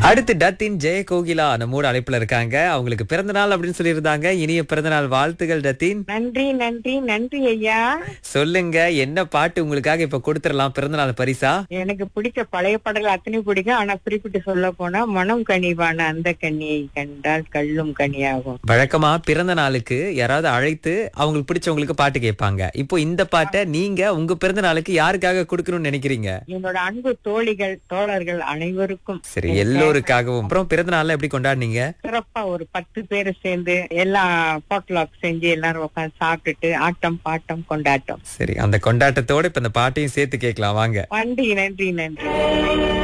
அடுத்து டத்தின் ஜெய கோகிலா நம்மோட அழைப்புல இருக்காங்க அவங்களுக்கு பிறந்த நாள் அப்படின்னு சொல்லியிருந்தாங்க இனிய பிறந்த நாள் வாழ்த்துகள் டத்தின் நன்றி நன்றி நன்றி ஐயா சொல்லுங்க என்ன பாட்டு உங்களுக்காக இப்ப கொடுத்துடலாம் பிறந்த நாள் பரிசா எனக்கு பிடிச்ச பழைய பாடல் அத்தனை பிடிக்கும் ஆனா குறிப்பிட்டு சொல்ல போனா மனம் கனிவான அந்த கனியை கண்டால் கல்லும் கனியாகும் வழக்கமா பிறந்த நாளுக்கு யாராவது அழைத்து அவங்களுக்கு பிடிச்சவங்களுக்கு பாட்டு கேட்பாங்க இப்போ இந்த பாட்டை நீங்க உங்க பிறந்த நாளுக்கு யாருக்காக கொடுக்கணும்னு நினைக்கிறீங்க என்னோட அன்பு தோழிகள் தோழர்கள் அனைவருக்கும் சரி எல்லோருக்காகவும் அப்புறம் பிறந்த நாள்ல எப்படி கொண்டாடுனீங்க சிறப்பா ஒரு பத்து பேர் சேர்ந்து எல்லாம் பாட்லாக் செஞ்சு எல்லாரும் உட்காந்து சாப்பிட்டுட்டு ஆட்டம் பாட்டம் கொண்டாட்டம் சரி அந்த கொண்டாட்டத்தோட இப்ப இந்த பாட்டையும் சேர்த்து கேட்கலாம் வாங்க நன்றி நன்றி நன்றி